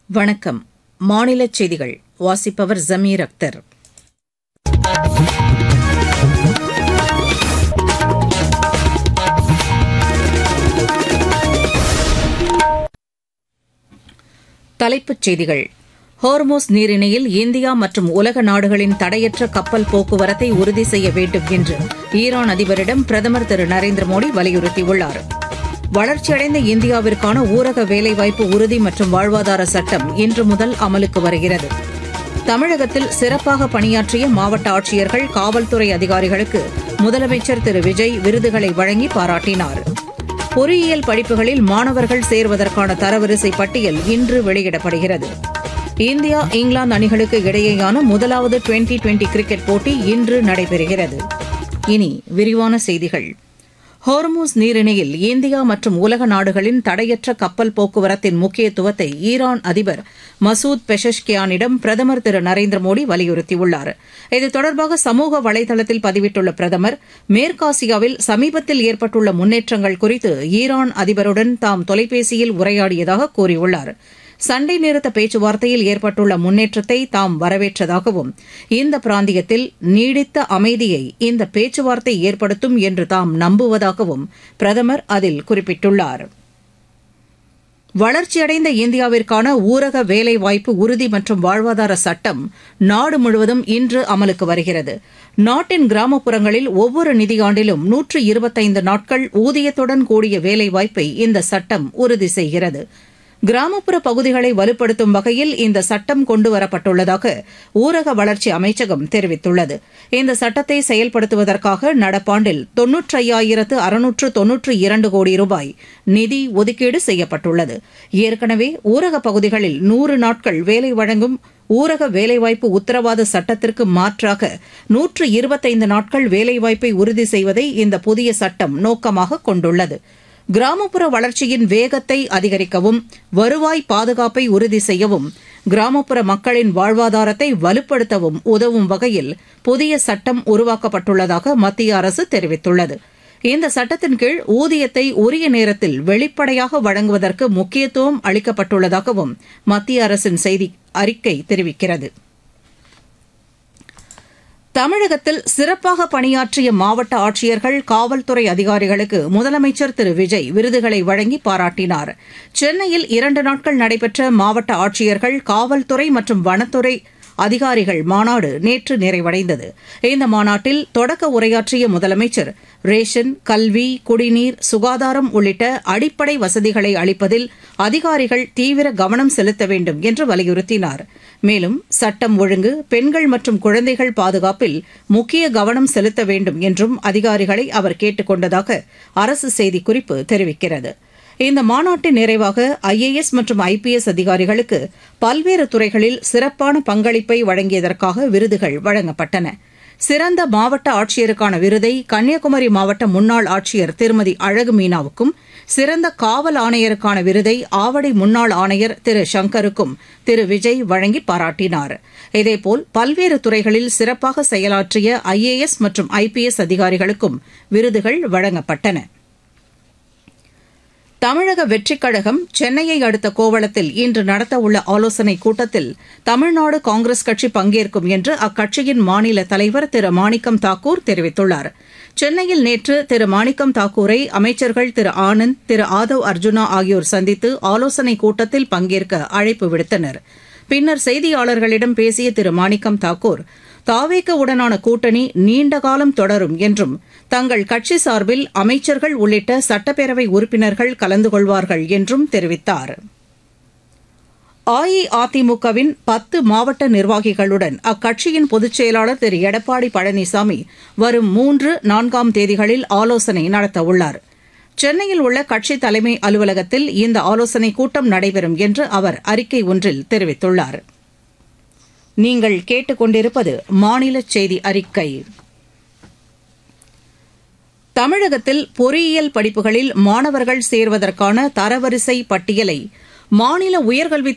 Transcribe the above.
வணக்கம் மாநிலச் செய்திகள் வாசிப்பவர் ஜமீர் அக்தர் தலைப்புச் செய்திகள் ஹோர்மோஸ் நீரிணையில் இந்தியா மற்றும் உலக நாடுகளின் தடையற்ற கப்பல் போக்குவரத்தை உறுதி செய்ய வேண்டும் என்று ஈரான் அதிபரிடம் பிரதமர் திரு நரேந்திர மோடி வலியுறுத்தியுள்ளார் வளர்ச்சியடைந்த இந்தியாவிற்கான ஊரக வேலைவாய்ப்பு உறுதி மற்றும் வாழ்வாதார சட்டம் இன்று முதல் அமலுக்கு வருகிறது தமிழகத்தில் சிறப்பாக பணியாற்றிய மாவட்ட ஆட்சியர்கள் காவல்துறை அதிகாரிகளுக்கு முதலமைச்சர் திரு விஜய் விருதுகளை வழங்கி பாராட்டினார் பொறியியல் படிப்புகளில் மாணவர்கள் சேர்வதற்கான தரவரிசை பட்டியல் இன்று வெளியிடப்படுகிறது இந்தியா இங்கிலாந்து அணிகளுக்கு இடையேயான முதலாவது டுவெண்டி டுவெண்டி கிரிக்கெட் போட்டி இன்று நடைபெறுகிறது இனி விரிவான செய்திகள் ஹோர்மூஸ் நீரிணையில் இந்தியா மற்றும் உலக நாடுகளின் தடையற்ற கப்பல் போக்குவரத்தின் முக்கியத்துவத்தை ஈரான் அதிபர் மசூத் பெஷஷ்கியானிடம் பிரதமர் திரு நரேந்திர மோடி வலியுறுத்தியுள்ளார் இது தொடர்பாக சமூக வலைதளத்தில் பதிவிட்டுள்ள பிரதமர் மேற்காசியாவில் சமீபத்தில் ஏற்பட்டுள்ள முன்னேற்றங்கள் குறித்து ஈரான் அதிபருடன் தாம் தொலைபேசியில் உரையாடியதாக கூறியுள்ளார் சண்டை நிறுத்த பேச்சுவார்த்தையில் ஏற்பட்டுள்ள முன்னேற்றத்தை தாம் வரவேற்றதாகவும் இந்த பிராந்தியத்தில் நீடித்த அமைதியை இந்த பேச்சுவார்த்தை ஏற்படுத்தும் என்று தாம் நம்புவதாகவும் பிரதமர் அதில் குறிப்பிட்டுள்ளார் வளர்ச்சியடைந்த இந்தியாவிற்கான ஊரக வேலைவாய்ப்பு உறுதி மற்றும் வாழ்வாதார சட்டம் நாடு முழுவதும் இன்று அமலுக்கு வருகிறது நாட்டின் கிராமப்புறங்களில் ஒவ்வொரு நிதியாண்டிலும் நூற்று இருபத்தைந்து நாட்கள் ஊதியத்துடன் கூடிய வேலைவாய்ப்பை இந்த சட்டம் உறுதி செய்கிறது கிராமப்புற பகுதிகளை வலுப்படுத்தும் வகையில் இந்த சட்டம் கொண்டுவரப்பட்டுள்ளதாக ஊரக வளர்ச்சி அமைச்சகம் தெரிவித்துள்ளது இந்த சட்டத்தை செயல்படுத்துவதற்காக நடப்பாண்டில் தொன்னூற்றையாயிரத்து அறுநூற்று தொன்னூற்று இரண்டு கோடி ரூபாய் நிதி ஒதுக்கீடு செய்யப்பட்டுள்ளது ஏற்கனவே ஊரக பகுதிகளில் நூறு நாட்கள் வேலை வழங்கும் ஊரக வேலைவாய்ப்பு உத்தரவாத சட்டத்திற்கு மாற்றாக நூற்று இருபத்தைந்து நாட்கள் வேலைவாய்ப்பை உறுதி செய்வதை இந்த புதிய சட்டம் நோக்கமாக கொண்டுள்ளது கிராமப்புற வளர்ச்சியின் வேகத்தை அதிகரிக்கவும் வருவாய் பாதுகாப்பை உறுதி செய்யவும் கிராமப்புற மக்களின் வாழ்வாதாரத்தை வலுப்படுத்தவும் உதவும் வகையில் புதிய சட்டம் உருவாக்கப்பட்டுள்ளதாக மத்திய அரசு தெரிவித்துள்ளது இந்த சட்டத்தின் கீழ் ஊதியத்தை உரிய நேரத்தில் வெளிப்படையாக வழங்குவதற்கு முக்கியத்துவம் அளிக்கப்பட்டுள்ளதாகவும் மத்திய அரசின் செய்தி அறிக்கை தெரிவிக்கிறது தமிழகத்தில் சிறப்பாக பணியாற்றிய மாவட்ட ஆட்சியர்கள் காவல்துறை அதிகாரிகளுக்கு முதலமைச்சர் திரு விஜய் விருதுகளை வழங்கி பாராட்டினார் சென்னையில் இரண்டு நாட்கள் நடைபெற்ற மாவட்ட ஆட்சியர்கள் காவல்துறை மற்றும் வனத்துறை அதிகாரிகள் மாநாடு நேற்று நிறைவடைந்தது இந்த மாநாட்டில் தொடக்க உரையாற்றிய முதலமைச்சர் ரேஷன் கல்வி குடிநீர் சுகாதாரம் உள்ளிட்ட அடிப்படை வசதிகளை அளிப்பதில் அதிகாரிகள் தீவிர கவனம் செலுத்த வேண்டும் என்று வலியுறுத்தினார் மேலும் சட்டம் ஒழுங்கு பெண்கள் மற்றும் குழந்தைகள் பாதுகாப்பில் முக்கிய கவனம் செலுத்த வேண்டும் என்றும் அதிகாரிகளை அவர் கேட்டுக் கொண்டதாக அரசு செய்திக்குறிப்பு தெரிவிக்கிறது இந்த மாநாட்டின் நிறைவாக ஐஏஎஸ் மற்றும் ஐபிஎஸ் அதிகாரிகளுக்கு பல்வேறு துறைகளில் சிறப்பான பங்களிப்பை வழங்கியதற்காக விருதுகள் வழங்கப்பட்டன சிறந்த மாவட்ட ஆட்சியருக்கான விருதை கன்னியாகுமரி மாவட்ட முன்னாள் ஆட்சியர் திருமதி அழகு மீனாவுக்கும் சிறந்த காவல் ஆணையருக்கான விருதை ஆவடி முன்னாள் ஆணையர் திரு சங்கருக்கும் திரு விஜய் வழங்கி பாராட்டினார் இதேபோல் பல்வேறு துறைகளில் சிறப்பாக செயலாற்றிய ஐஏஎஸ் மற்றும் ஐபிஎஸ் அதிகாரிகளுக்கும் விருதுகள் வழங்கப்பட்டன தமிழக வெற்றிக் கழகம் சென்னையை அடுத்த கோவளத்தில் இன்று நடத்தவுள்ள ஆலோசனைக் கூட்டத்தில் தமிழ்நாடு காங்கிரஸ் கட்சி பங்கேற்கும் என்று அக்கட்சியின் மாநில தலைவர் திரு மாணிக்கம் தாக்கூர் தெரிவித்துள்ளார் சென்னையில் நேற்று திரு மாணிக்கம் தாக்கூரை அமைச்சர்கள் திரு ஆனந்த் திரு ஆதவ் அர்ஜுனா ஆகியோர் சந்தித்து ஆலோசனைக் கூட்டத்தில் பங்கேற்க அழைப்பு விடுத்தனர் பின்னர் செய்தியாளர்களிடம் பேசிய திரு மாணிக்கம் தாக்கூர் தாவேக உடனான கூட்டணி நீண்டகாலம் தொடரும் என்றும் தங்கள் கட்சி சார்பில் அமைச்சர்கள் உள்ளிட்ட சட்டப்பேரவை உறுப்பினர்கள் கலந்து கொள்வார்கள் என்றும் தெரிவித்தார் அஇஅதிமுகவின் பத்து மாவட்ட நிர்வாகிகளுடன் அக்கட்சியின் பொதுச் செயலாளர் திரு எடப்பாடி பழனிசாமி வரும் மூன்று நான்காம் தேதிகளில் ஆலோசனை நடத்தவுள்ளார் சென்னையில் உள்ள கட்சி தலைமை அலுவலகத்தில் இந்த ஆலோசனைக் கூட்டம் நடைபெறும் என்று அவர் அறிக்கை ஒன்றில் தெரிவித்துள்ளார் நீங்கள் கேட்டுக்கொண்டிருப்பது மாநில செய்தி அறிக்கை தமிழகத்தில் பொறியியல் படிப்புகளில் மாணவர்கள் சேர்வதற்கான தரவரிசை பட்டியலை மாநில உயர்கல்வி